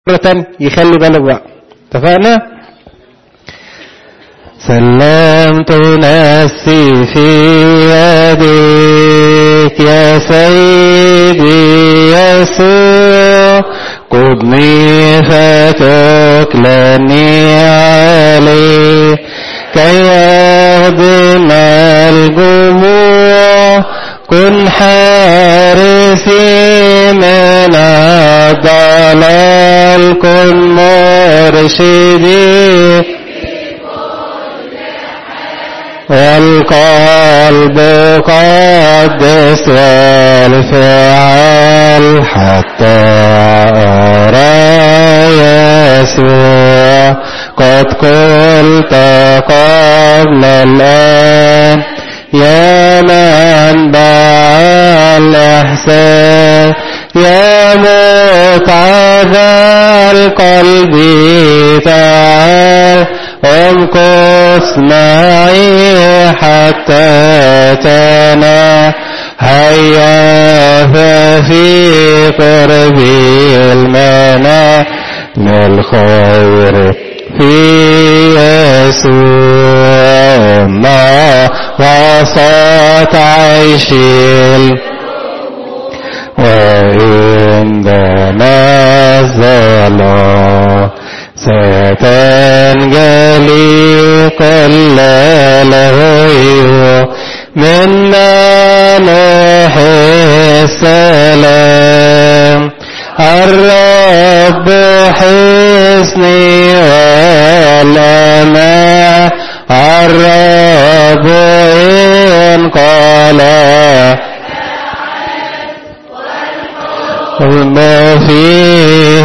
مرة يخلي باله بقى اتفقنا سلمت نفسي في يديك يا سيدي يسوع قدني فتكلني عليه كي يهدم الجموع كن حارسي من الضلال كن مرشدي والقلب قدس والفعل حتى أرى يسوع قد قلت قبل الآن يا منبع الإحسان يا متعب القلب تعال امكث معي حتى تنا هيا ففي قربي المنى للخير في يسوع ما وسط عيشي وإن نزل ستنجلي كل الهيو من ملح السلام الرب حسني والأمان الرب إن قال وما فيه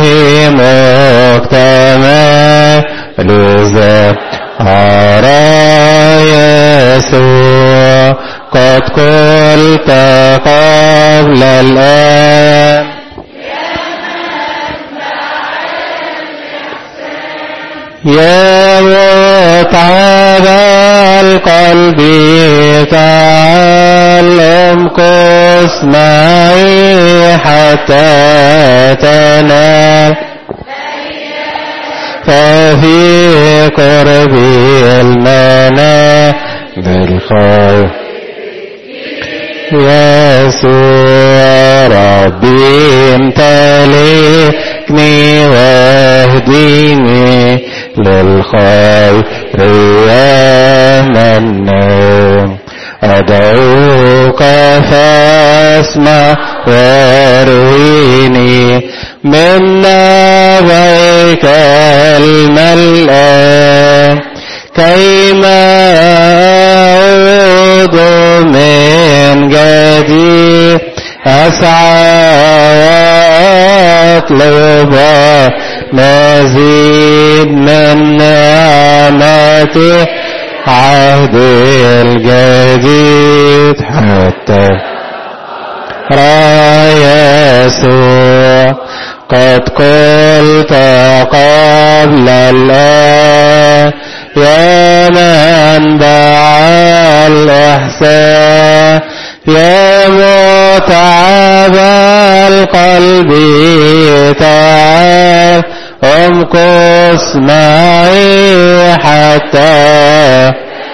مجتمع لذا أرى يسوع قد قلت قبل الآن يا متعب القلب تعال امكث معي حتى تنال ففي قربي المنى بالخير يسوع ربي امتلكني واهديني للخير يا منان أدعوك فاسمع وارويني من نبيك الملآن كيما أعود من جديد أسعى وأطلب مزيد من نعمته عهد الجديد حتى رأى يسوع قد قلت قبل الآن يا منبع الإحسان يا متعب القلب تعال امكث معي حتى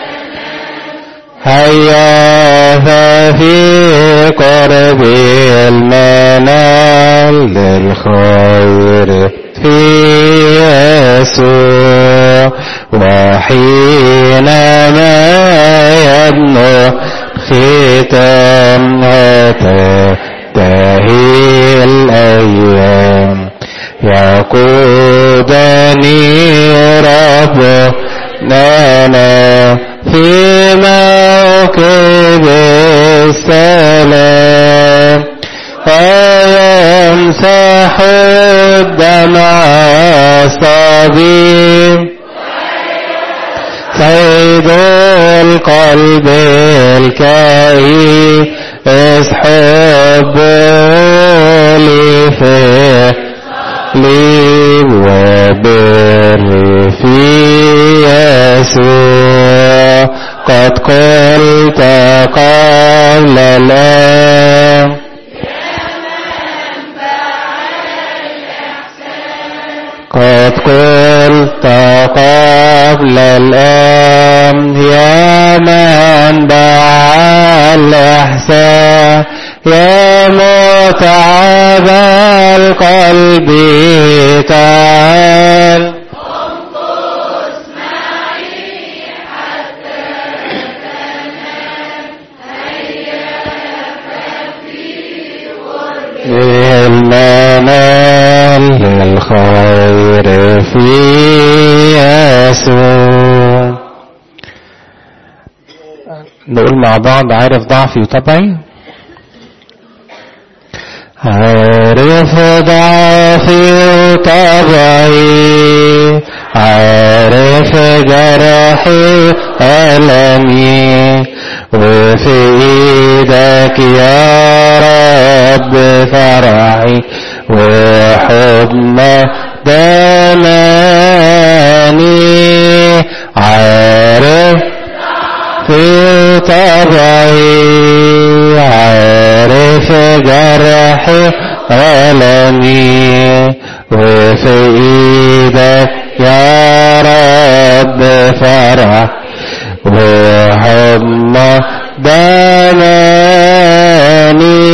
هيا ففي قربي المنال للخير في يسوع وحينما يبنو ختام تنتهي الأيام يقودني ربنا في موكب السلام ويمسح الدمع الصبي سيد القلب الكئيب اسحب لي فيه لي وبر في يسوع قد قلت قبل الآن قد قلت قبل الآن يا منبع الإحسان يا متعب القلب تعال المنال للخير في يسوع نقول مع بعض عارف ضعفي وطبعي عارف ضعفي وطبعي عارف جرحي ألمي وفي ايدك يا رب فرحي وحضنك دماني عارف في طبعي عارف جرحي ألمي وفي ايدك يا رب فرح وحضنك دماني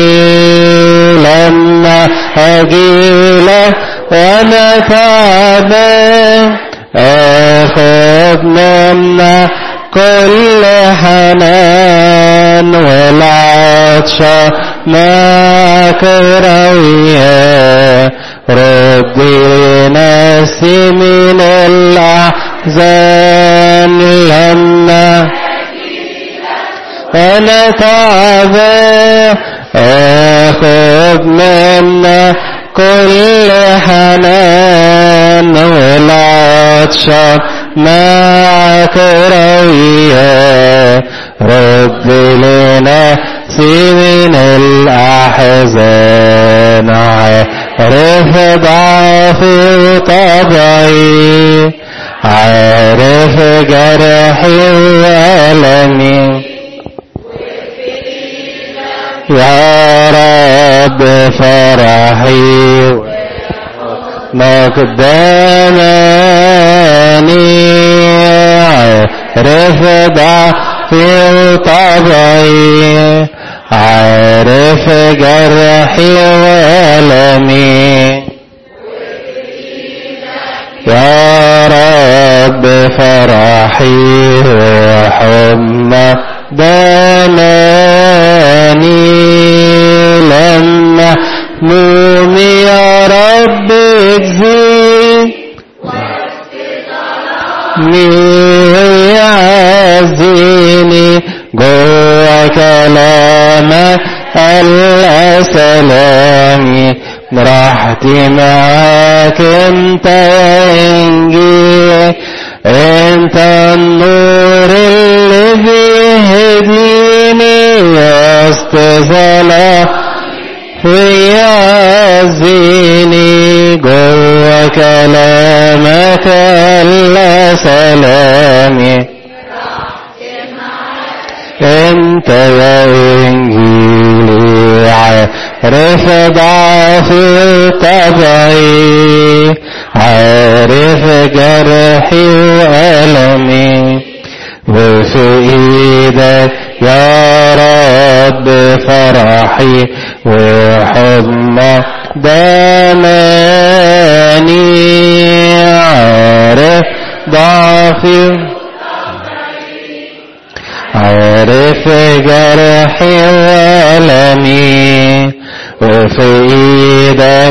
لما أجيلك وأنا تعبان أخذ منا كل حنان والعطشة معك روية ردي نفسي من الأحزان لما أنا تعبان أخذ منا كل حنان والعطشة معك روية رب لنفسي من الأحزان عارف ضعفي وطبعي عارف جرحي وألمي يا رب فرحي مقدماني عارف ضعفي وطبعي عارف جرحي وألمي يا رب فرحي وحمى دماني لما نومي يا رب تزيد يعزيني جوا كلامك السلامي راحتي معاك انت يا انجيل انت النور اللي بيهديني وسط ظلام ويعزيني جوا كلامك الا سلامي انت يا انجيلي عارف ضعفي طبعي عارف جرحي وألمي وفي ايدك يا رب فرحي وحضنك دماني عارف ضعفي عارف جرحي وألمي وفي ايدك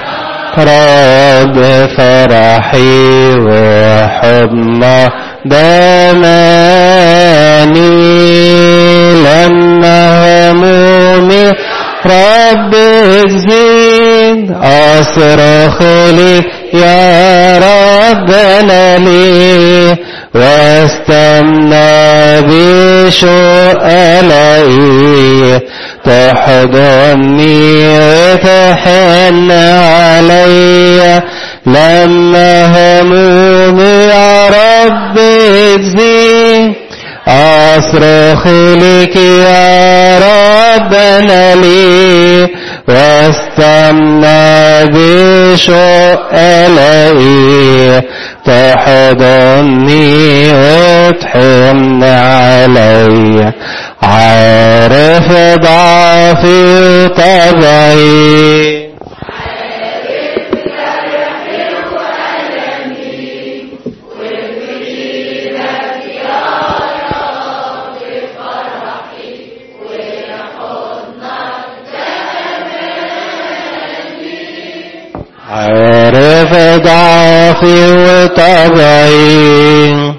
رب فرحي وحضنك دماني لما همومي رب تزيد أصرخ لي يا ربنا لي واستمنى بشوق ألاقيه تحضني وتحن عليا لما همومي يا رب تزيد أصرخ لك يا ربنا لي واست تهتمنا بشوق ألاقيه تحضني وتحن عليا عارف ضعفي وطبعي عارف ضعفي وطبعي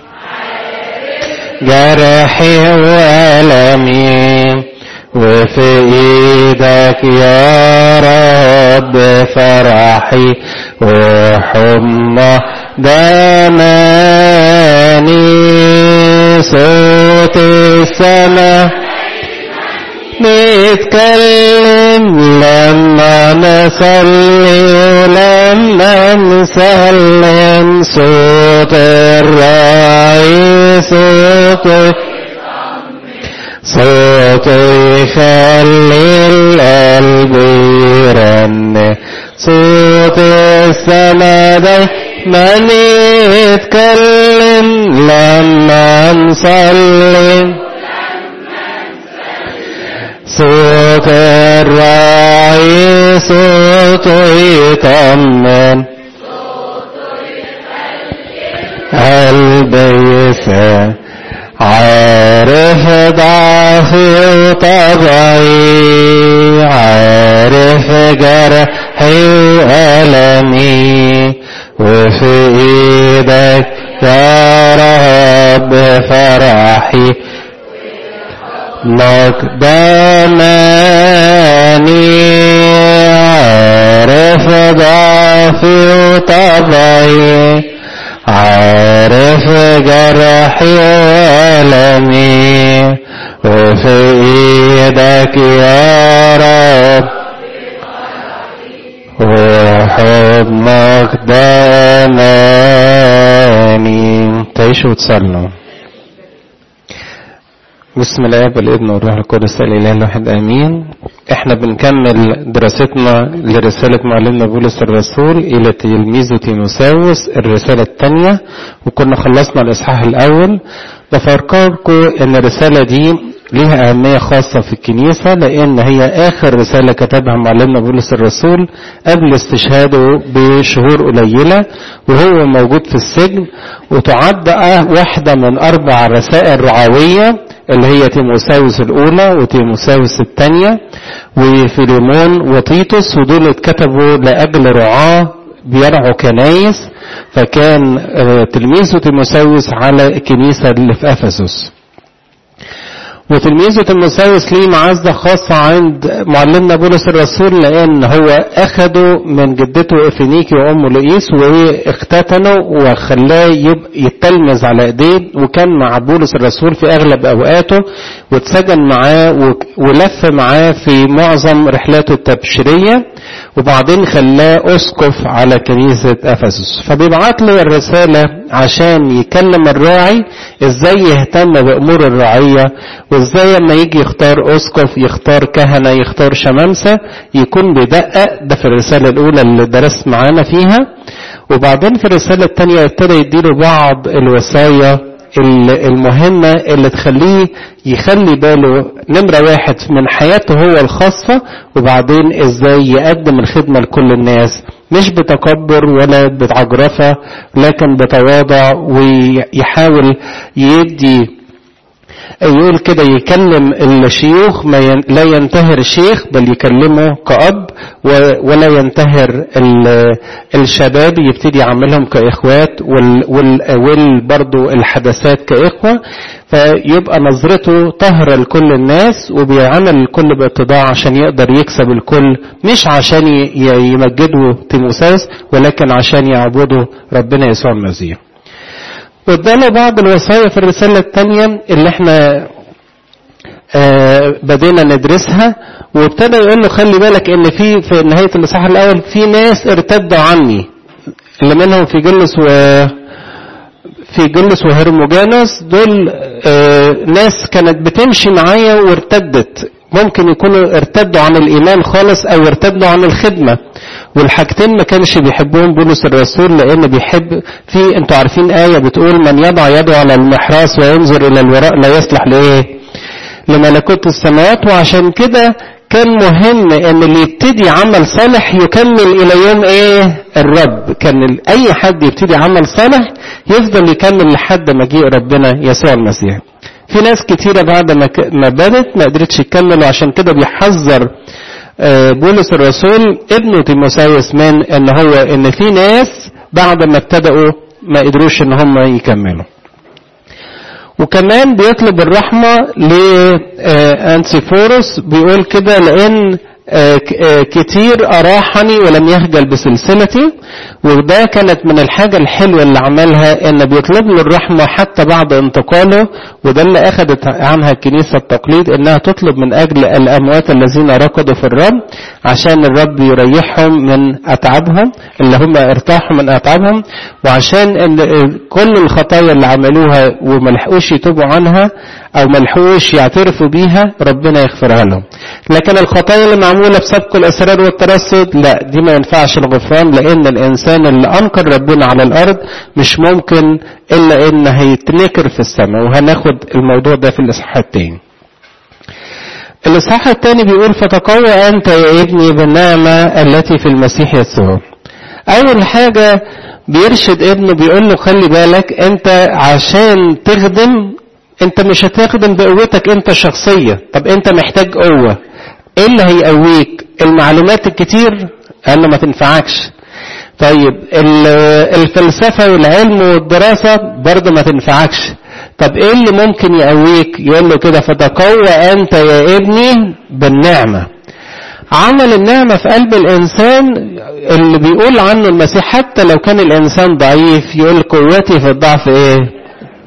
جرحي وألمي وفي ايدك يا رب فرحي وحمى دماني صوت السماء نتكلم لما نصلي ولما نسلم صوت الراعي صوت صوت يخلي القلب يرن صوت السما دايما يتكلم لما نصلي صوت الراعي صوت يطمن قلبي يسأل عارف ضعفي وطبعي عارف جرحي وألمي وفي ايدك يا رب فرحي مقدماني عارف ضعفي وطبعي عارف جرحي وألمي وفي ايدك يا رب وحضنك داماني تعيشوا وتصلوا بسم الله والابن والروح القدس الاله الواحد امين احنا بنكمل دراستنا لرسالة معلمنا بولس الرسول الى تلميذه تيموساوس الرسالة الثانية وكنا خلصنا الاصحاح الاول بفكركم ان الرسالة دي ليها أهمية خاصة في الكنيسة لأن هي آخر رسالة كتبها معلمنا بولس الرسول قبل استشهاده بشهور قليلة وهو موجود في السجن وتعد واحدة من أربع رسائل رعوية اللي هي تيموساوس الأولى وتيموساوس الثانية وفيليمون وتيتوس ودول اتكتبوا لأجل رعاة بيرعوا كنايس فكان تلميذه تيموساوس على الكنيسة اللي في أفسس وتلميذه تيموساوس ليه معزة خاصة عند معلمنا بولس الرسول لأن هو أخده من جدته إفينيكي وأمه لؤيس واختتنه وخلاه يتلمذ على إيديه وكان مع بولس الرسول في أغلب أوقاته واتسجن معاه ولف معاه في معظم رحلاته التبشيرية وبعدين خلاه أسقف على كنيسة أفسس فبيبعت له الرسالة عشان يكلم الراعي ازاي يهتم بأمور الرعية وازاي لما يجي يختار أسقف يختار كهنة يختار شمامسة يكون بيدقق ده في الرسالة الأولى اللي درست معانا فيها وبعدين في الرسالة الثانية ابتدى يديله بعض الوصايا المهمة اللي تخليه يخلي باله نمرة واحد من حياته هو الخاصة وبعدين ازاي يقدم الخدمة لكل الناس مش بتكبر ولا بعجرفة لكن بتواضع ويحاول يدي يقول كده يكلم الشيوخ ما ين... لا ينتهر الشيخ بل يكلمه كأب و... ولا ينتهر ال... الشباب يبتدي يعملهم كإخوات وال... وال... وال... برضو الحدثات كإخوة فيبقى نظرته طهرة لكل الناس وبيعمل الكل باتضاع عشان يقدر يكسب الكل مش عشان ي... يمجدوا تيموساوس ولكن عشان يعبدوا ربنا يسوع المسيح وادانا بعض الوصايا في الرسالة الثانية اللي احنا آه بدينا ندرسها وابتدى يقول له خلي بالك ان في في نهاية الاصحاح الاول في ناس ارتدوا عني اللي منهم في جلس و في جلس وهرموجانوس دول آه ناس كانت بتمشي معايا وارتدت ممكن يكونوا ارتدوا عن الإيمان خالص أو ارتدوا عن الخدمة والحاجتين ما كانش بيحبهم بولس الرسول لأن بيحب في انتوا عارفين آية بتقول من يضع يده على المحراس وينظر إلى الوراء لا يصلح لإيه لملكوت السماوات وعشان كده كان مهم ان اللي يبتدي عمل صالح يكمل الى يوم ايه الرب كان اي حد يبتدي عمل صالح يفضل يكمل لحد مجيء ربنا يسوع المسيح في ناس كتيرة بعد ما ما بدت ما قدرتش تكمل وعشان كده بيحذر بولس الرسول ابنه تيموساوس من ان هو ان في ناس بعد ما ابتدأوا ما قدروش ان هم يكملوا وكمان بيطلب الرحمة لأنسيفورس بيقول كده لأن كتير أراحني ولم يخجل بسلسلتي وده كانت من الحاجة الحلوة اللي عملها إن بيطلب له الرحمة حتى بعد انتقاله وده اللي أخذت عنها الكنيسة التقليد إنها تطلب من أجل الأموات الذين ركضوا في الرب عشان الرب يريحهم من أتعابهم اللي هم ارتاحوا من أتعابهم وعشان إن كل الخطايا اللي عملوها وملحقوش يتوبوا عنها أو ملحقوش يعترفوا بيها ربنا يغفرها لهم لكن الخطايا اللي معمولة بسبق الأسرار والترصد لا دي ما ينفعش الغفران لأن الإنسان اللي أنكر ربنا على الأرض مش ممكن إلا إن هيتنكر في السماء وهناخد الموضوع ده في الإصحاح التاني الإصحاح التاني بيقول فتقوى أنت يا ابني بالنعمة التي في المسيح يسوع أول حاجة بيرشد ابنه بيقول له خلي بالك أنت عشان تخدم أنت مش هتخدم بقوتك أنت الشخصية طب أنت محتاج قوة إيه اللي هيقويك المعلومات الكتير قال له ما تنفعكش طيب الفلسفة والعلم والدراسة برضه ما تنفعكش طب ايه اللي ممكن يقويك يقول له كده فتقوى انت يا ابني بالنعمة عمل النعمة في قلب الانسان اللي بيقول عنه المسيح حتى لو كان الانسان ضعيف يقول قوتي في الضعف ايه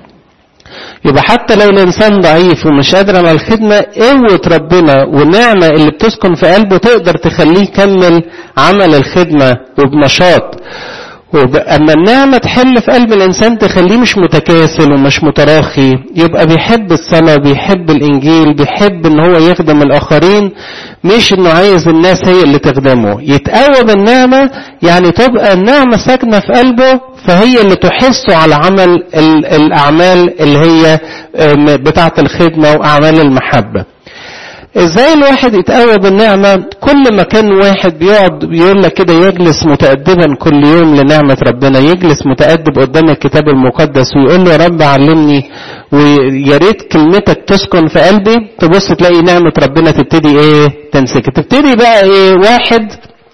يبقى حتى لو الانسان ضعيف ومش قادر على الخدمه قوه ربنا والنعمه اللي بتسكن في قلبه تقدر تخليه يكمل عمل الخدمه وبنشاط اما النعمه تحل في قلب الانسان تخليه مش متكاسل ومش متراخي يبقى بيحب الصلاه بيحب الانجيل بيحب ان هو يخدم الاخرين مش انه عايز الناس هي اللي تخدمه يتقوى بالنعمه يعني تبقى النعمه ساكنه في قلبه فهي اللي تحثه على عمل الأعمال اللي هي بتاعة الخدمة وأعمال المحبة ازاي الواحد يتقوى بالنعمة كل ما كان واحد بيقعد بيقول لك كده يجلس متأدبا كل يوم لنعمة ربنا يجلس متأدب قدام الكتاب المقدس ويقول له يا رب علمني ويا ريت كلمتك تسكن في قلبي تبص تلاقي نعمة ربنا تبتدي ايه تمسك تبتدي بقى ايه واحد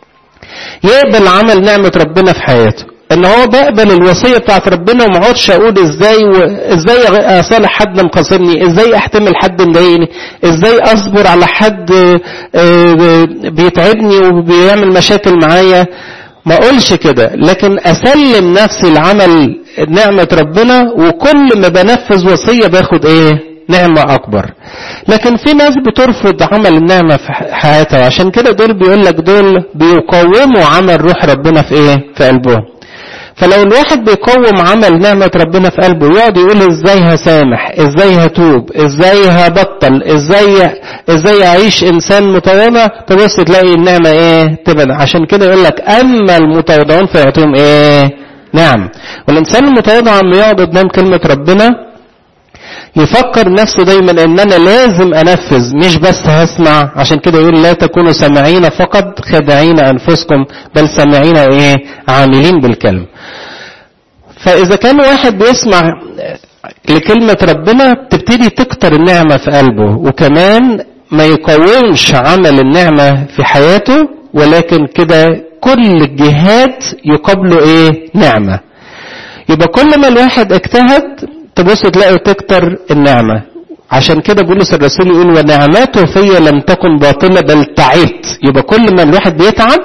يقبل عمل نعمة ربنا في حياته ان هو بقبل الوصية بتاعت ربنا وما اقعدش اقول ازاي و... ازاي اصالح حد مقاصرني ازاي احتمل حد مضايقني ازاي اصبر على حد بيتعبني وبيعمل مشاكل معايا ما اقولش كده لكن اسلم نفسي لعمل نعمة ربنا وكل ما بنفذ وصية باخد ايه نعمة أكبر لكن في ناس بترفض عمل النعمة في حياتها وعشان كده دول بيقول لك دول بيقوموا عمل روح ربنا في ايه في قلبهم فلو الواحد بيقوم عمل نعمة ربنا في قلبه يقعد يقول ازاي هسامح ازاي هتوب ازاي هبطل ازاي ازاي اعيش انسان متواضع تبص تلاقي النعمة ايه تبدا عشان كده يقول لك اما المتواضعون فيعطيهم ايه نعم والانسان المتواضع لما يقعد قدام كلمة ربنا يفكر نفسه دايما ان انا لازم انفذ مش بس هسمع عشان كده يقول لا تكونوا سامعين فقط خادعين انفسكم بل سامعين ايه عاملين بالكلمه فاذا كان واحد بيسمع لكلمة ربنا تبتدي تكتر النعمة في قلبه وكمان ما يقومش عمل النعمة في حياته ولكن كده كل الجهات يقابله ايه نعمة يبقى كل ما الواحد اجتهد تبص تلاقي تكتر النعمة عشان كده بولس الرسول يقول ونعمته في لم تكن باطلة بل تعبت يبقى كل ما الواحد بيتعب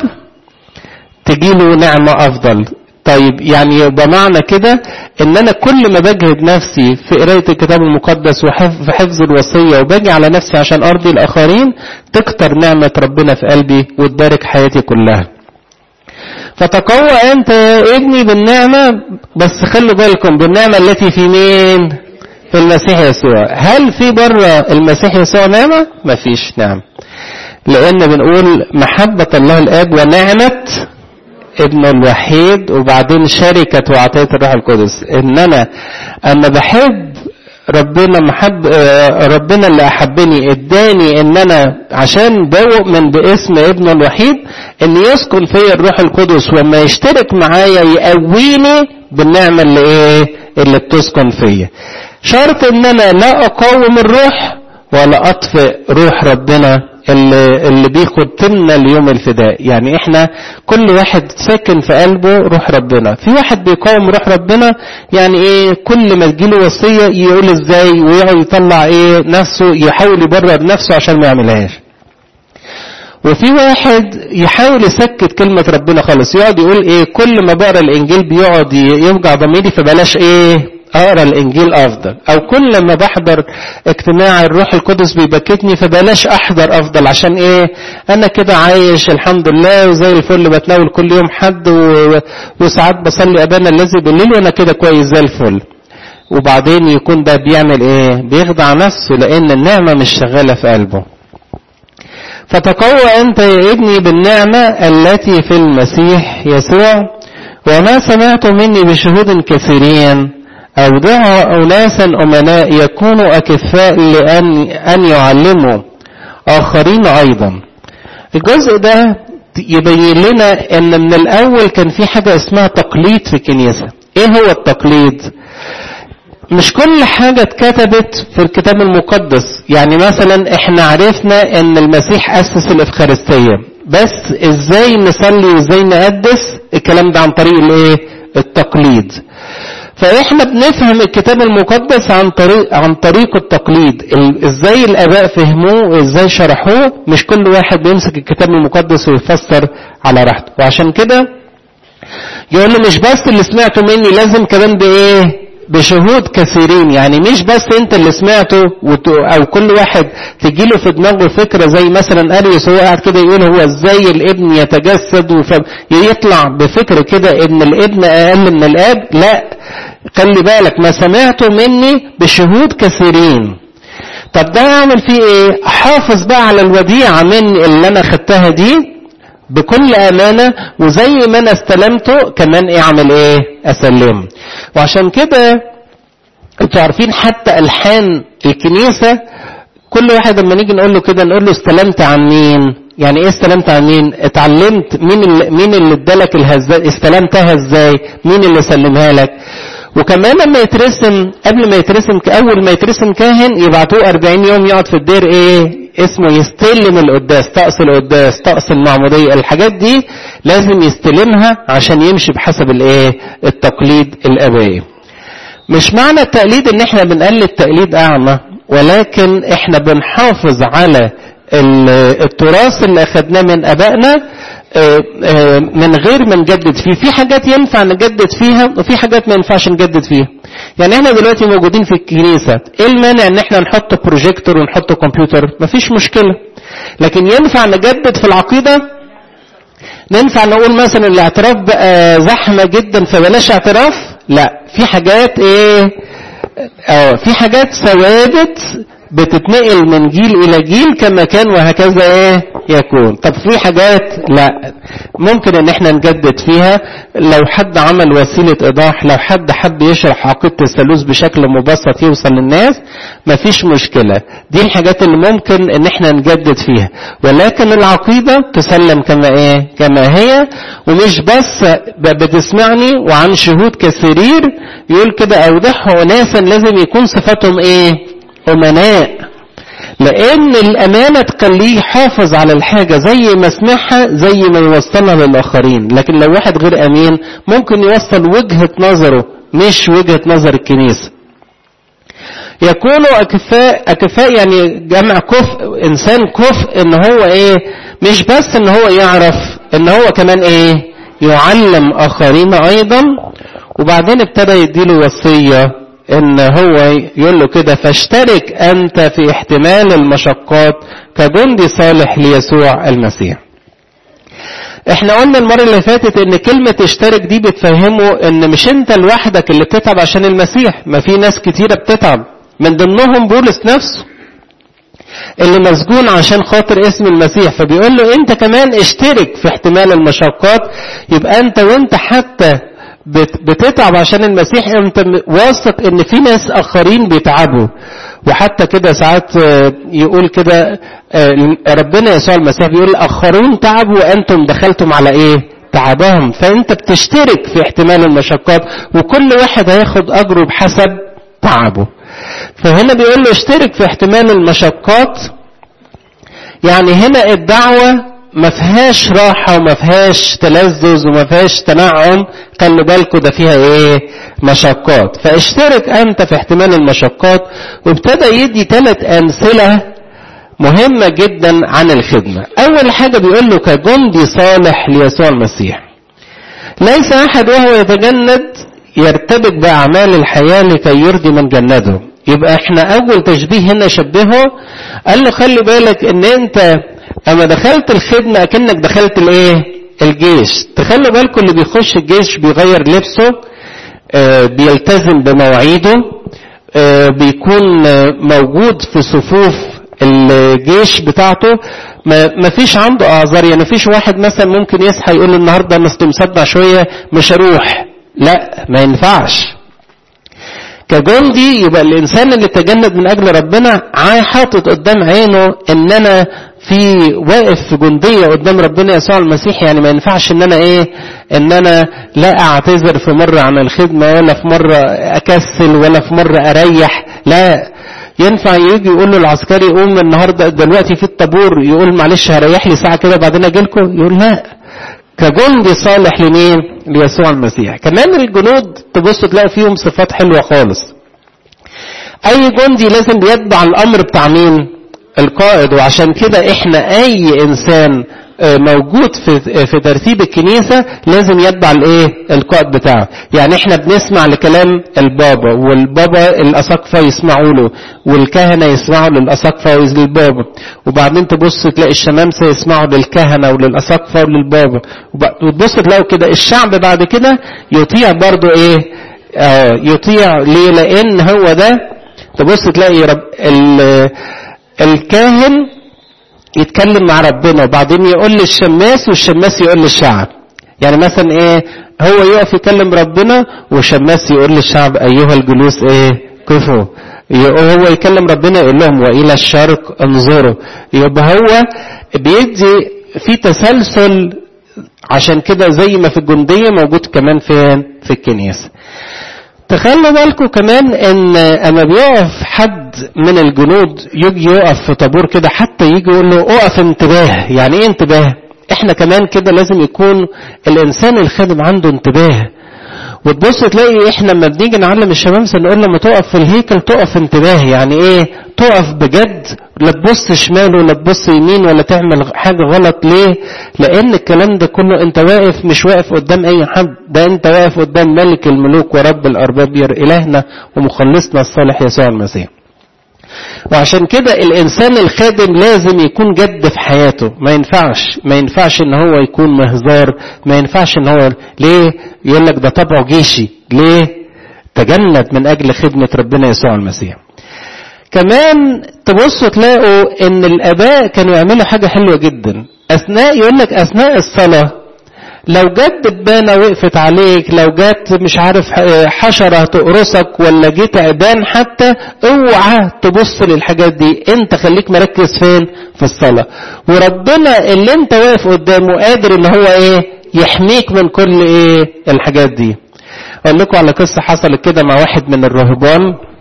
تجيله نعمة أفضل طيب يعني يبقى معنى كده ان انا كل ما بجهد نفسي في قرايه الكتاب المقدس وفي حفظ الوصيه وباجي على نفسي عشان ارضي الاخرين تكتر نعمه ربنا في قلبي وتبارك حياتي كلها فتقوى انت يا ابني بالنعمه بس خلوا بالكم بالنعمه التي في مين في المسيح يسوع هل في بره المسيح يسوع نعمة مفيش نعم لان بنقول محبة الله الاب ونعمة ابنه الوحيد وبعدين شركة وعطية الروح القدس ان انا اما بحب ربنا محب ربنا اللي احبني اداني ان انا عشان بؤمن باسم ابنه الوحيد ان يسكن فيا الروح القدس وما يشترك معايا يقويني بالنعمه اللي ايه اللي بتسكن فيا شرط ان انا لا اقاوم الروح ولا اطفئ روح ربنا اللي, اللي بيختمنا اليوم الفداء يعني احنا كل واحد ساكن في قلبه روح ربنا في واحد بيقاوم روح ربنا يعني ايه كل ما تجيله وصية يقول ازاي ويقعد يطلع ايه نفسه يحاول يبرر نفسه عشان ما يعملهاش وفي واحد يحاول يسكت كلمة ربنا خالص يقعد يقول ايه كل ما بقرا الانجيل بيقعد يوجع ضميري فبلاش ايه اقرا الانجيل افضل او كل ما بحضر اجتماع الروح القدس بيبكتني فبلاش احضر افضل عشان ايه انا كده عايش الحمد لله وزي الفل بتناول كل يوم حد و... وساعات بصلي ابانا الذي بالليل وانا كده كويس زي الفل وبعدين يكون ده بيعمل ايه بيخدع نفسه لان النعمه مش شغاله في قلبه فتقوى انت يا ابني بالنعمه التي في المسيح يسوع وما سمعت مني بشهود كثيرين أودعوا أناسا أمناء يكونوا أكفاء لأن أن يعلموا آخرين أيضا الجزء ده يبين لنا أن من الأول كان في حاجة اسمها تقليد في الكنيسة إيه هو التقليد؟ مش كل حاجة اتكتبت في الكتاب المقدس يعني مثلا احنا عرفنا ان المسيح أسس الإفخارستية بس ازاي نصلي وازاي نقدس الكلام ده عن طريق الايه التقليد فاحنا بنفهم الكتاب المقدس عن طريق عن طريق التقليد ازاي الاباء فهموه وازاي شرحوه مش كل واحد بيمسك الكتاب المقدس ويفسر على راحته وعشان كده يقول له مش بس اللي سمعته مني لازم كمان بايه بشهود كثيرين يعني مش بس انت اللي سمعته او كل واحد تجيله في دماغه فكره زي مثلا اريوس هو قاعد كده يقول هو ازاي الابن يتجسد ويطلع بفكر كده ان الابن اقل من الاب لا خلي بالك ما سمعته مني بشهود كثيرين طب ده اعمل فيه ايه احافظ بقى على الوديعه من اللي انا خدتها دي بكل امانه وزي ما انا استلمته كمان اعمل ايه اسلمه وعشان كده انتوا عارفين حتى الحان الكنيسه كل واحد لما نيجي نقول له كده نقول له استلمت عن مين يعني ايه استلمت عن مين اتعلمت مين اللي مين اللي ادالك الهزاء استلمتها ازاي مين اللي سلمها لك وكمان لما يترسم قبل ما يترسم اول ما يترسم كاهن يبعتوه 40 يوم يقعد في الدير ايه اسمه يستلم القداس طقس القداس طقس المعمودية الحاجات دي لازم يستلمها عشان يمشي بحسب الايه التقليد الابائي مش معنى التقليد ان احنا بنقلد تقليد اعمى ولكن احنا بنحافظ على التراث اللي اخدناه من ابائنا من غير ما نجدد فيه في حاجات ينفع نجدد فيها وفي حاجات ما ينفعش نجدد فيها يعني احنا دلوقتي موجودين في الكنيسة ايه المانع ان احنا نحط بروجيكتور ونحط كمبيوتر مفيش مشكلة لكن ينفع نجدد في العقيدة ننفع نقول مثلا الاعتراف بقى زحمة جدا فبلاش اعتراف لا في حاجات ايه اه في حاجات ثوابت بتتنقل من جيل الى جيل كما كان وهكذا ايه يكون طب في حاجات لا ممكن ان احنا نجدد فيها لو حد عمل وسيلة ايضاح لو حد حب يشرح عقيدة الثالوث بشكل مبسط يوصل للناس مفيش مشكلة دي الحاجات اللي ممكن ان احنا نجدد فيها ولكن العقيدة تسلم كما ايه كما هي ومش بس بتسمعني وعن شهود كثيرين يقول كده اوضحه اناسا لازم يكون صفاتهم ايه أمناء لأن الأمانة تخليه يحافظ على الحاجة زي ما سمعها زي ما يوصلها للآخرين لكن لو واحد غير أمين ممكن يوصل وجهة نظره مش وجهة نظر الكنيسة يكونوا أكفاء أكفاء يعني جمع كفء إنسان كفء إن هو إيه مش بس إن هو يعرف إن هو كمان إيه يعلم آخرين أيضا وبعدين ابتدى يديله وصية ان هو يقول له كده فاشترك انت في احتمال المشقات كجندي صالح ليسوع المسيح احنا قلنا المرة اللي فاتت ان كلمة اشترك دي بتفهمه ان مش انت لوحدك اللي بتتعب عشان المسيح ما في ناس كتيرة بتتعب من ضمنهم بولس نفسه اللي مسجون عشان خاطر اسم المسيح فبيقول له انت كمان اشترك في احتمال المشقات يبقى انت وانت حتى بتتعب عشان المسيح انت واثق ان في ناس اخرين بيتعبوا وحتى كده ساعات يقول كده ربنا يسوع المسيح بيقول اخرون تعبوا وانتم دخلتم على ايه تعبهم فانت بتشترك في احتمال المشقات وكل واحد هياخد اجره بحسب تعبه فهنا بيقول له اشترك في احتمال المشقات يعني هنا الدعوة ما فيهاش راحة وما فيهاش تلذذ وما فيهاش تنعم خلوا بالكم ده فيها ايه مشقات فاشترك انت في احتمال المشقات وابتدى يدي ثلاث امثلة مهمة جدا عن الخدمة اول حاجة بيقول له كجندي صالح ليسوع المسيح ليس احد وهو يتجند يرتبك باعمال الحياة لكي يرضي من جنده يبقى احنا اول تشبيه هنا شبهه قال له خلي بالك ان انت اما دخلت الخدمة اكنك دخلت الايه الجيش تخلوا بالكم اللي بيخش الجيش بيغير لبسه آه بيلتزم بمواعيده آه بيكون آه موجود في صفوف الجيش بتاعته ما فيش عنده اعذار يعني فيش واحد مثلا ممكن يصحى يقول النهارده انا مصدع شويه مش هروح لا ما ينفعش كجندي يبقى الانسان اللي تجند من اجل ربنا حاطط قدام عينه ان انا في واقف في جندية قدام ربنا يسوع المسيح يعني ما ينفعش ان انا ايه ان انا لا اعتذر في مرة عن الخدمة ولا في مرة اكسل ولا في مرة اريح لا ينفع يجي يقول له العسكري قوم النهاردة دلوقتي في الطابور يقول معلش هريح لي ساعة كده بعدين اجي لكم يقول لا كجندي صالح لمين ليسوع المسيح كمان الجنود تبصوا تلاقوا فيهم صفات حلوة خالص اي جندي لازم بيتبع الامر بتاع مين القائد وعشان كده احنا اي انسان موجود في في ترتيب الكنيسة لازم يتبع الايه القائد بتاعه يعني احنا بنسمع لكلام البابا والبابا الاساقفة يسمعوا له والكهنة يسمعوا للاساقفة وللبابا وبعدين تبص تلاقي الشمامسة يسمعوا للكهنة وللاساقفة وللبابا وتبص تلاقوا كده الشعب بعد كده يطيع برضو ايه آه يطيع ليه لان هو ده تبص تلاقي رب الكاهن يتكلم مع ربنا وبعدين يقول للشماس والشماس يقول للشعب يعني مثلا ايه هو يقف يكلم ربنا والشماس يقول للشعب ايها الجلوس ايه كفوا هو يكلم ربنا يقول لهم والى الشرق انظروا يبقى هو بيدي في تسلسل عشان كده زي ما في الجنديه موجود كمان فين في الكنيسه تخلوا بالكم كمان ان اما بيقف حد من الجنود يجي يقف في طابور كده حتى يجي يقول له اقف انتباه يعني ايه انتباه احنا كمان كده لازم يكون الانسان الخادم عنده انتباه وتبص تلاقي احنا لما بنيجي نعلم الشباب نقول لما تقف في الهيكل تقف انتباه يعني ايه تقف بجد لا تبص شمال ولا تبص يمين ولا تعمل حاجة غلط ليه لان الكلام ده كله انت واقف مش واقف قدام اي حد ده انت واقف قدام ملك الملوك ورب الارباب الهنا ومخلصنا الصالح يسوع المسيح وعشان كده الانسان الخادم لازم يكون جد في حياته ما ينفعش ما ينفعش ان هو يكون مهزار ما ينفعش ان هو ليه يقول لك ده طبعه جيشي ليه تجند من اجل خدمة ربنا يسوع المسيح كمان تبصوا تلاقوا ان الاباء كانوا يعملوا حاجة حلوة جدا اثناء يقول لك اثناء الصلاة لو جت دبانة وقفت عليك لو جت مش عارف حشرة تقرصك ولا جيت عبان حتى اوعى تبص للحاجات دي انت خليك مركز فين في الصلاة وربنا اللي انت واقف قدامه قادر ان هو ايه يحميك من كل ايه الحاجات دي اقول لكم على قصة حصلت كده مع واحد من الرهبان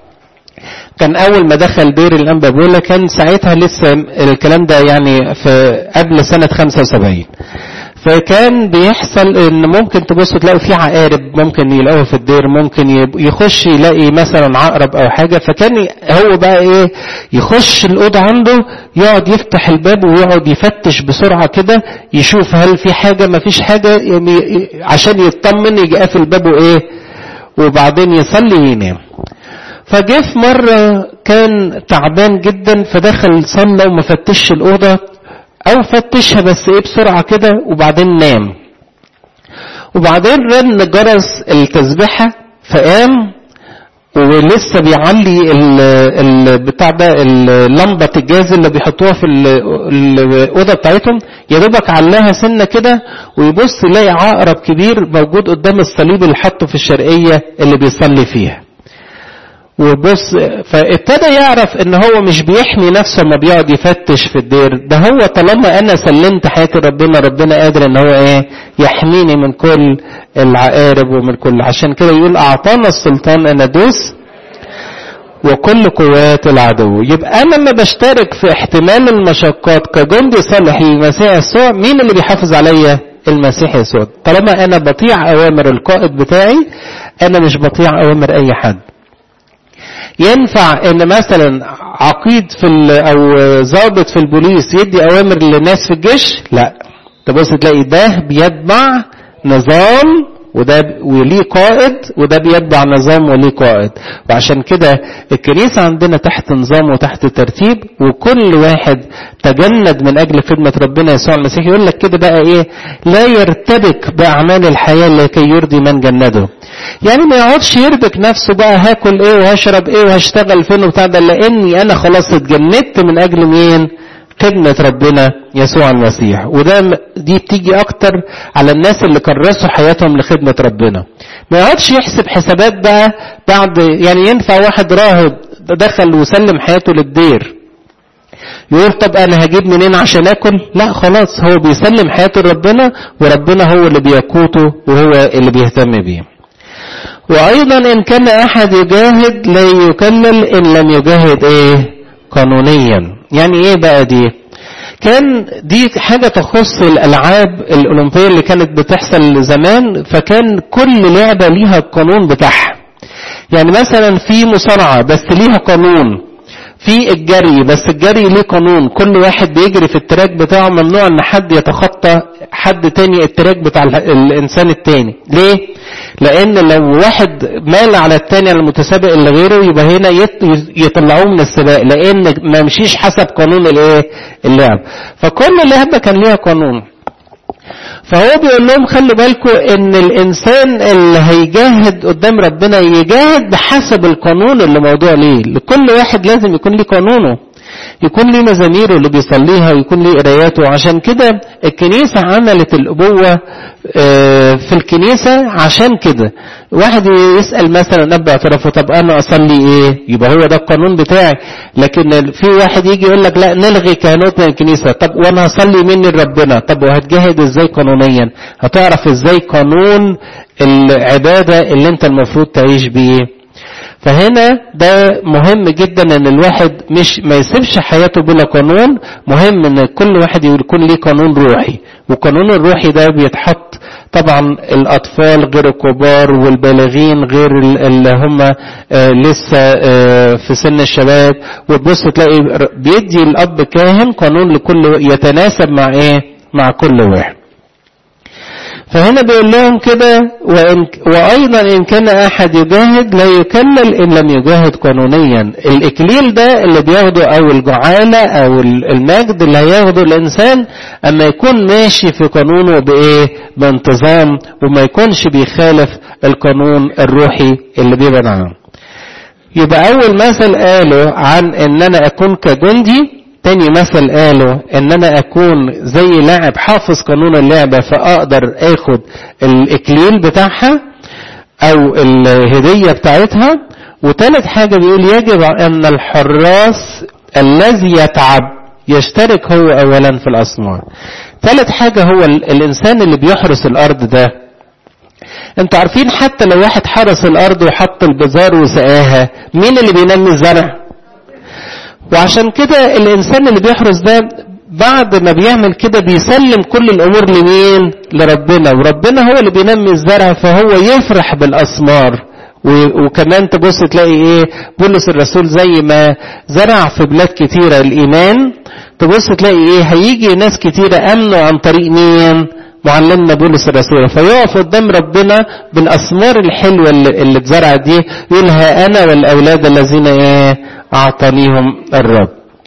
كان اول ما دخل دير الانبا بولا كان ساعتها لسه الكلام ده يعني في قبل سنة 75 فكان بيحصل ان ممكن تبصوا تلاقوا في عقارب ممكن يلاقوها في الدير ممكن يخش يلاقي مثلا عقرب او حاجه فكان هو بقى ايه يخش الاوضه عنده يقعد يفتح الباب ويقعد يفتش بسرعه كده يشوف هل في حاجه ما فيش حاجه يعني عشان يطمن يجي قافل بابه ايه وبعدين يصلي وينام فجه في مرة كان تعبان جدا فدخل صلى وما فتش الأوضة او فتشها بس ايه بسرعة كده وبعدين نام وبعدين رن جرس التسبيحة فقام ولسه بيعلي البتاع ده اللمبه الجاز اللي بيحطوها في الاوضه بتاعتهم يا دوبك علاها سنه كده ويبص يلاقي عقرب كبير موجود قدام الصليب اللي حطه في الشرقيه اللي بيصلي فيها وبص فابتدى يعرف ان هو مش بيحمي نفسه لما بيقعد يفتش في الدير ده هو طالما انا سلمت حياتي ربنا ربنا قادر ان هو ايه يحميني من كل العقارب ومن كل عشان كده يقول اعطانا السلطان ان ادوس وكل قوات العدو يبقى انا لما بشترك في احتمال المشقات كجندي صالح للمسيح يسوع مين اللي بيحافظ عليا المسيح يسوع طالما انا بطيع اوامر القائد بتاعي انا مش بطيع اوامر اي حد ينفع ان مثلا عقيد في او ضابط في البوليس يدي اوامر للناس في الجيش لا تبص تلاقي ده بيتبع نظام وده وليه قائد وده بيتبع نظام وليه قائد وعشان كده الكنيسة عندنا تحت نظام وتحت ترتيب وكل واحد تجند من أجل خدمة ربنا يسوع المسيح يقول لك كده بقى إيه لا يرتبك بأعمال الحياة لكي يرضي من جنده يعني ما يقعدش يربك نفسه بقى هاكل ايه وهشرب ايه وهشتغل فين وبتاع ده لاني انا خلاص اتجندت من اجل مين خدمة ربنا يسوع المسيح وده دي بتيجي اكتر على الناس اللي كرسوا حياتهم لخدمة ربنا ما يقعدش يحسب حسابات بقى بعد يعني ينفع واحد راهب دخل وسلم حياته للدير يقول طب انا هجيب منين عشان اكل لا خلاص هو بيسلم حياته لربنا وربنا هو اللي بيقوته وهو اللي بيهتم بيه وايضا ان كان احد يجاهد لا يكلل ان لم يجاهد ايه قانونيا يعني ايه بقى دي كان دي حاجة تخص الألعاب الأولمبية اللي كانت بتحصل زمان فكان كل لعبة ليها القانون بتاعها يعني مثلا في مصارعة بس ليها قانون في الجري بس الجري ليه قانون كل واحد بيجري في التراك بتاعه ممنوع ان حد يتخطى حد تاني التراك بتاع الانسان التاني ليه لان لو واحد مال على التاني على المتسابق اللي غيره يبقى هنا يطلعوه من السباق لان ما مشيش حسب قانون الايه اللعب فكل لعبه كان ليها قانون فهو بيقول لهم خلوا بالكم ان الانسان اللي هيجاهد قدام ربنا يجاهد بحسب القانون اللي موضوع ليه لكل واحد لازم يكون ليه قانونه يكون ليه مزاميره اللي بيصليها ويكون ليه قراياته عشان كده الكنيسة عملت الأبوة في الكنيسة عشان كده واحد يسأل مثلا أب اعترافه طب أنا أصلي إيه يبقى هو ده القانون بتاعي لكن في واحد يجي يقول لك لا نلغي كهنوت من الكنيسة طب وأنا هصلي مني لربنا طب وهتجاهد إزاي قانونيا هتعرف إزاي قانون العبادة اللي أنت المفروض تعيش بيه فهنا ده مهم جدا ان الواحد مش ما يسيبش حياته بلا قانون مهم ان كل واحد يكون ليه قانون روحي والقانون الروحي ده بيتحط طبعا الاطفال غير الكبار والبالغين غير اللي هم لسه في سن الشباب وتبص تلاقي بيدي الاب كاهن قانون لكل يتناسب مع ايه مع كل واحد فهنا بيقول لهم كده وإن وأيضا إن كان أحد يجاهد لا يكلل إن لم يجاهد قانونيا الإكليل ده اللي بياخده أو الجعالة أو المجد اللي هياخده الإنسان أما يكون ماشي في قانونه بإيه بانتظام وما يكونش بيخالف القانون الروحي اللي بيبعد عنه يبقى أول مثل قاله عن إن أنا أكون كجندي تاني مثل قاله ان انا اكون زي لاعب حافظ قانون اللعبة فاقدر اخد الاكليل بتاعها او الهدية بتاعتها وتالت حاجة بيقول يجب ان الحراس الذي يتعب يشترك هو اولا في الاسمار تالت حاجة هو الانسان اللي بيحرس الارض ده انتوا عارفين حتى لو واحد حرس الارض وحط البذار وسقاها مين اللي بينمي الزرع وعشان كده الانسان اللي بيحرس ده بعد ما بيعمل كده بيسلم كل الامور لمين لربنا وربنا هو اللي بينمي الزرع فهو يفرح بالاسمار وكمان تبص تلاقي ايه بولس الرسول زي ما زرع في بلاد كتيره الايمان تبص تلاقي ايه هيجي ناس كتيره امنوا عن طريق مين معلمنا بولس الرسول فيقف قدام ربنا بالاسمار الحلوه اللي, اللي اتزرعت دي يقول ها انا والاولاد الذين ايه اعطانيهم الرب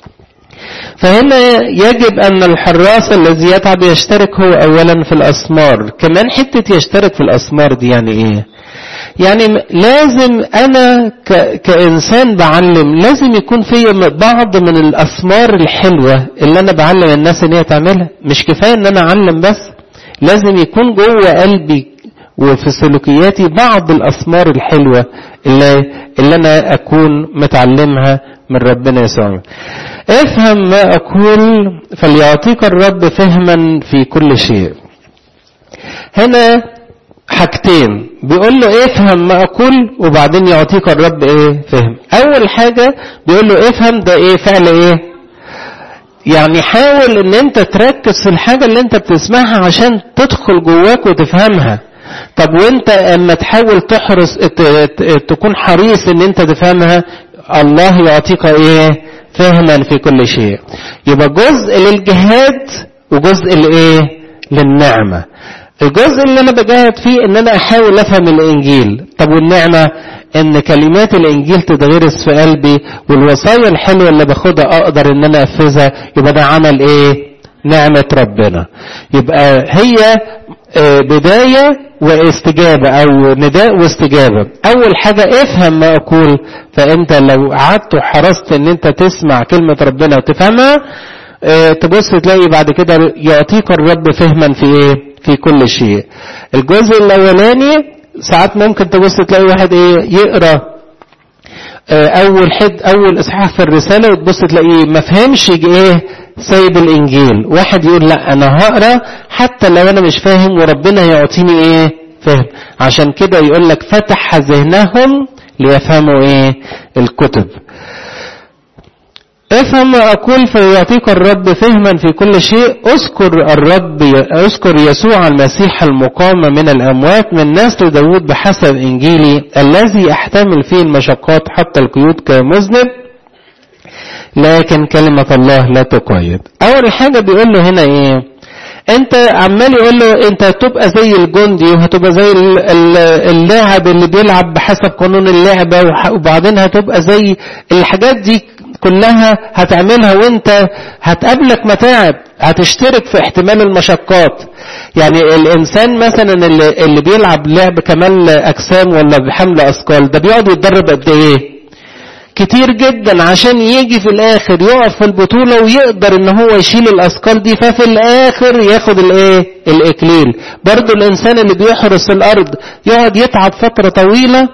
فهنا يجب ان الحراس الذي يتعب يشترك هو اولا في الاسمار كمان حته يشترك في الاسمار دي يعني ايه يعني لازم انا ك... كانسان بعلم لازم يكون في بعض من الاسمار الحلوه اللي انا بعلم الناس ان هي تعملها مش كفايه ان انا اعلم بس لازم يكون جوه قلبي وفي سلوكياتي بعض الاسمار الحلوه اللي اللي انا اكون متعلمها من ربنا يسوع افهم ما اقول فليعطيك الرب فهما في كل شيء هنا حاجتين بيقول له افهم ما اقول وبعدين يعطيك الرب ايه فهم اول حاجة بيقول له افهم ده ايه فعل ايه يعني حاول ان انت تركز في الحاجة اللي انت بتسمعها عشان تدخل جواك وتفهمها طب وانت اما تحاول تحرص تكون حريص ان انت تفهمها الله يعطيك ايه فهما في كل شيء يبقى جزء للجهاد وجزء لايه للنعمه الجزء اللي انا بجاهد فيه ان انا احاول افهم الانجيل طب والنعمه ان كلمات الانجيل تتغرس في قلبي والوصايا الحلوه اللي باخدها اقدر ان انا انفذها يبقى ده عمل ايه نعمه ربنا يبقى هي بدايه واستجابه او نداء واستجابه اول حاجه افهم ما اقول فانت لو قعدت وحرصت ان انت تسمع كلمه ربنا وتفهمها تبص تلاقي بعد كده يعطيك الرب فهما في ايه في كل شيء الجزء الاولاني ساعات ممكن تبص تلاقي واحد ايه يقرا اول حد اول اصحاح في الرساله وتبص تلاقيه ما فهمش ايه سايب الانجيل واحد يقول لا انا هقرا حتى لو انا مش فاهم وربنا يعطيني ايه فهم عشان كده يقول لك فتح ذهنهم ليفهموا ايه الكتب افهم ما أقول فيعطيك الرب فهما في كل شيء اذكر الرب اذكر يسوع المسيح المقام من الأموات من نسل داود بحسب إنجيلي الذي أحتمل فيه المشقات حتى القيود كمذنب لكن كلمة الله لا تقيد أول حاجة بيقول له هنا إيه انت عمال يقول له انت هتبقى زي الجندي وهتبقى زي اللاعب اللي بيلعب بحسب قانون اللعبة وبعدين هتبقى زي الحاجات دي كلها هتعملها وانت هتقابلك متاعب هتشترك في احتمال المشقات يعني الانسان مثلا اللي, اللي بيلعب لعب كمال اجسام ولا بحمل اثقال ده بيقعد يتدرب قد ايه كتير جدا عشان يجي في الاخر يقف في البطولة ويقدر ان هو يشيل الاثقال دي ففي الاخر ياخد الايه الاكليل برضو الانسان اللي بيحرس الارض يقعد يتعب فترة طويلة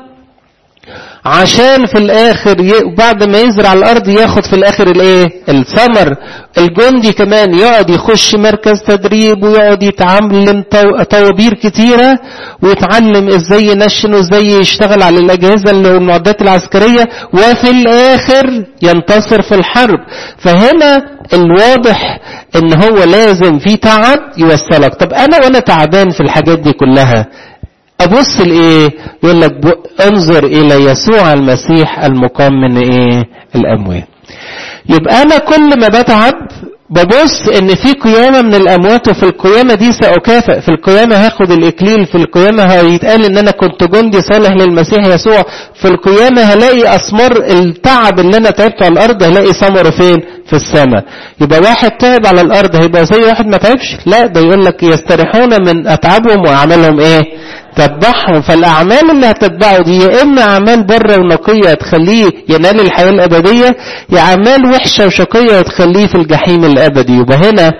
عشان في الاخر ي... بعد ما يزرع الارض ياخد في الاخر الايه الثمر الجندي كمان يقعد يخش مركز تدريب ويقعد يتعلم طوابير كتيره ويتعلم ازاي ينشن وازاي يشتغل على الاجهزه والمعدات العسكريه وفي الاخر ينتصر في الحرب فهنا الواضح ان هو لازم في تعب يوصلك طب انا وانا تعبان في الحاجات دي كلها ابص لايه يقول لك انظر الى يسوع المسيح المقام من ايه الاموات يبقى انا كل ما بتعب ببص ان في قيامة من الاموات وفي القيامة دي سأكافئ في القيامة هاخد الاكليل في القيامة هيتقال ان انا كنت جندي صالح للمسيح يسوع في القيامة هلاقي اسمار التعب اللي انا تعبته على الارض هلاقي ثمره فين في السماء يبقى واحد تعب على الارض هيبقى زي واحد ما تعبش لا ده يقول لك يستريحون من اتعابهم واعمالهم ايه تتبعهم فالاعمال اللي هتتبعه دي يا اما اعمال بره ونقيه تخليه ينال الحياه الابديه يا اعمال وحشه وشقيه تخليه في الجحيم الابدي يبقى هنا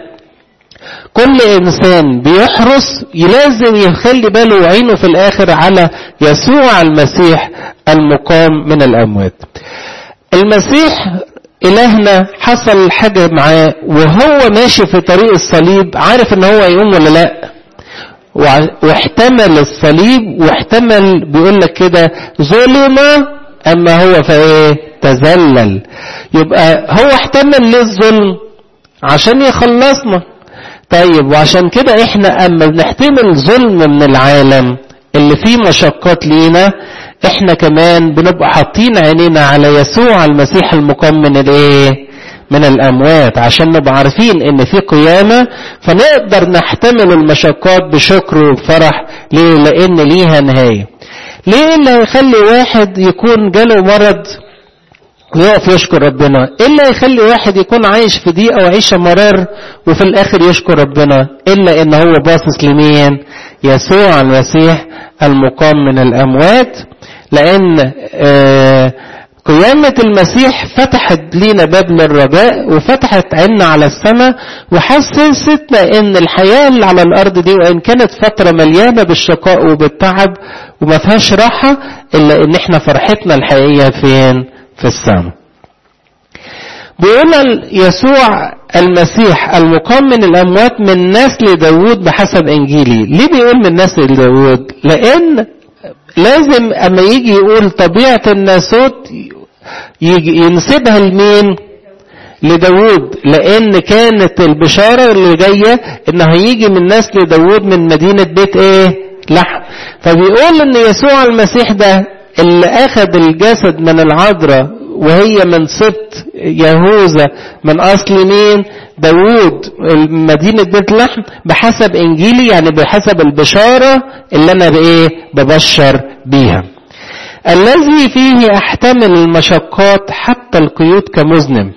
كل انسان بيحرص لازم يخلي باله وعينه في الاخر على يسوع المسيح المقام من الاموات المسيح إلهنا حصل حاجة معاه وهو ماشي في طريق الصليب عارف ان هو يقوم ولا لا واحتمل الصليب واحتمل بيقول لك كده ظلم اما هو فايه تذلل يبقى هو احتمل ليه الظلم عشان يخلصنا طيب وعشان كده احنا اما بنحتمل ظلم من العالم اللي فيه مشقات لينا احنا كمان بنبقى حاطين عينينا على يسوع المسيح المقام من الايه من الاموات عشان نبقى عارفين ان في قيامه فنقدر نحتمل المشقات بشكر وبفرح ليه لان ليها نهايه ليه اللي هيخلي واحد يكون جاله مرض ويقف يشكر ربنا إلا يخلي واحد يكون عايش في ضيقة وعيشة مرار وفي الآخر يشكر ربنا إلا إن هو باصص لمين يسوع المسيح المقام من الأموات لأن آه قيامة المسيح فتحت لينا باب للرجاء وفتحت عنا على السماء وحسستنا ان الحياة اللي على الارض دي وان كانت فترة مليانة بالشقاء وبالتعب وما فيهاش راحة الا ان احنا فرحتنا الحقيقية فين في السماء بيقول يسوع المسيح المقام من الاموات من نسل داود بحسب انجيلي ليه بيقول من نسل داود لان لازم اما يجي يقول طبيعة الناسوت يجي ينسبها لمين لداود لان كانت البشارة اللي جاية ان هيجي من نسل داود من مدينة بيت ايه لحم فبيقول ان يسوع المسيح ده اللي اخذ الجسد من العذراء وهي من سبط يهوذا من اصل مين داود مدينة بيت لحم بحسب انجيلي يعني بحسب البشارة اللي انا بايه ببشر بيها الذي فيه احتمل المشقات حتى القيود كمذنب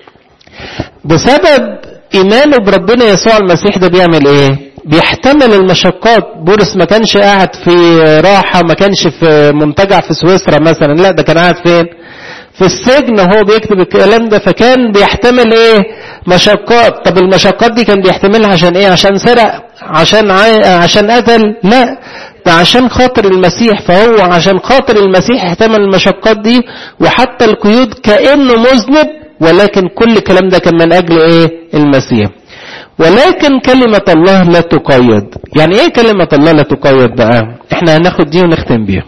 بسبب ايمانه بربنا يسوع المسيح ده بيعمل ايه بيحتمل المشقات بولس ما كانش قاعد في راحة ما كانش في منتجع في سويسرا مثلا لا ده كان قاعد فين في السجن هو بيكتب الكلام ده فكان بيحتمل ايه مشقات طب المشقات دي كان بيحتملها عشان ايه عشان سرق عشان عاي... عشان قتل لا ده عشان خاطر المسيح فهو عشان خاطر المسيح احتمل المشقات دي وحتى القيود كأنه مذنب ولكن كل الكلام ده كان من اجل ايه المسيح ولكن كلمة الله لا تقيد يعني ايه كلمة الله لا تقيد بقى احنا هناخد دي ونختم بيها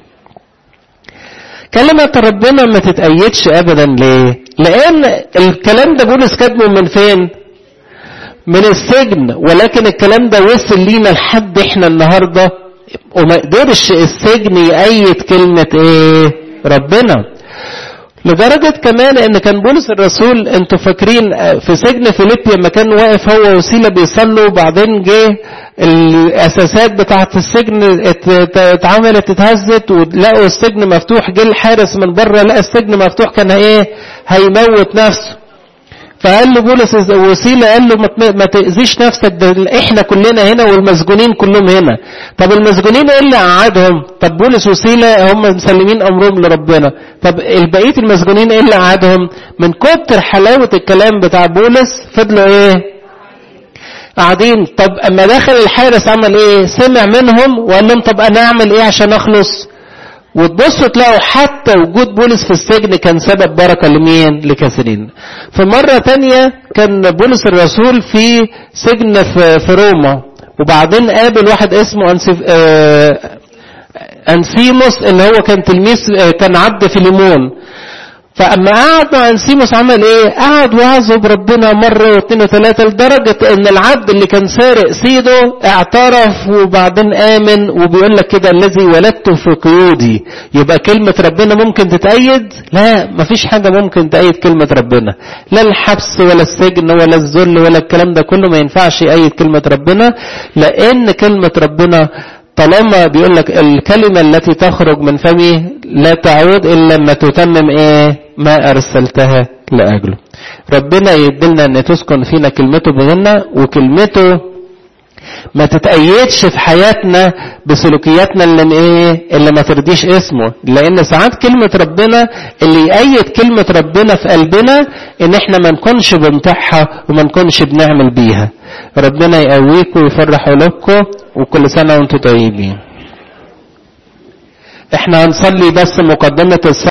كلمة ربنا ما تتأيدش أبدا ليه؟ لأن الكلام ده بولس كاتبه من فين؟ من السجن ولكن الكلام ده وصل لينا لحد احنا النهارده وما قدرش السجن يأيد كلمة ايه؟ ربنا. لدرجة كمان ان كان بولس الرسول انتوا فاكرين في سجن فيليبيا لما كان واقف هو وسيلة بيصلوا وبعدين جه الاساسات بتاعة السجن اتعملت اتهزت ولقوا السجن مفتوح جه الحارس من بره لقى السجن مفتوح كان ايه هيموت نفسه فقال له بولس وسيلة قال له ما تأذيش نفسك ده احنا كلنا هنا والمسجونين كلهم هنا طب المسجونين ايه اللي قعدهم طب بولس وسيلة هم مسلمين امرهم لربنا طب البقية المسجونين ايه اللي قعدهم من كتر حلاوة الكلام بتاع بولس فضلوا ايه قاعدين طب اما دخل الحارس عمل ايه سمع منهم وقال لهم طب انا اعمل ايه عشان اخلص وتبصوا تلاقوا حتى وجود بولس في السجن كان سبب بركة لمين لكثيرين في مرة تانية كان بولس الرسول في سجن في, في روما وبعدين قابل واحد اسمه أنسيف آه أنسيموس اللي هو كان تلميذ آه كان عبد فيليمون فأما قعد مع أنسيموس عمل إيه؟ قعد وعظه بربنا مرة واثنين وثلاثة لدرجة إن العبد اللي كان سارق سيده اعترف وبعدين آمن وبيقول لك كده الذي ولدته في قيودي يبقى كلمة ربنا ممكن تتأيد؟ لا مفيش حاجة ممكن تأيد كلمة ربنا لا الحبس ولا السجن ولا الذل ولا الكلام ده كله ما ينفعش يأيد كلمة ربنا لأن كلمة ربنا طالما بيقول لك الكلمة التي تخرج من فمي لا تعود إلا لما تتمم إيه ما أرسلتها لأجله ربنا يدلنا أن تسكن فينا كلمته بغنى وكلمته ما تتأيدش في حياتنا بسلوكياتنا اللي ايه اللي ما ترضيش اسمه لان ساعات كلمة ربنا اللي يأيد كلمة ربنا في قلبنا ان احنا ما نكونش بنطيعها وما نكونش بنعمل بيها ربنا يقويكم ويفرح قلوبكم وكل سنة وانتم طيبين احنا هنصلي بس مقدمة الصلاة